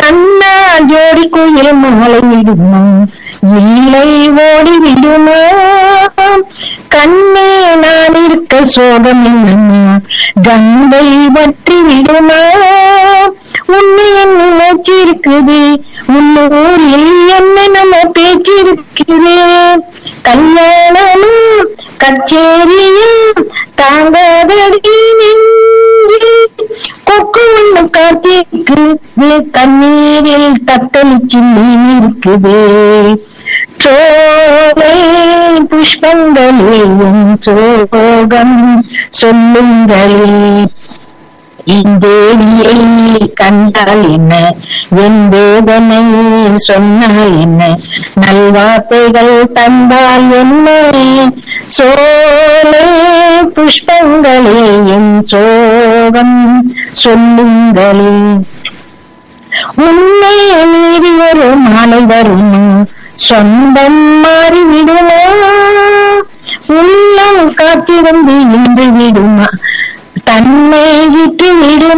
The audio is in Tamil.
கண்ணா ஜோடி குயில் மாலை விடுமா இல்லை ஓடி விடுமா கண்ணே நான் இருக்க சோகம் என்னம்மா கங்கை வற்றி விடுமா உன்னை என்ன நினைச்சிருக்குது உள்ளூரில் என்ன நம்ம பேச்சிருக்குது கல்யாணமும் கச்சேரியும் தாங்காதடி நெஞ்சு கொக்கு ஒண்ணு காத்திருக்கு கண்ணீரில் தத்தளிச்சு மீன் இருக்குது சோலை புஷ்பங்களேயும் சோகம் சொல்லுங்களே இந்தேவியை கண்டால் என்ன என் வேதனை சொன்னால் என்ன நல்வார்த்தைகள் தந்தால் என்ன சோலை புஷ்பங்களே என் சோகம் சொல்லுங்களே உன்னை மீறி ஒரு மாலை வருமா சொந்தம் மாறிவிடுமா உள்ளம் காத்திருந்து இன்று விடுமா தன்னை விட்டு விடுமா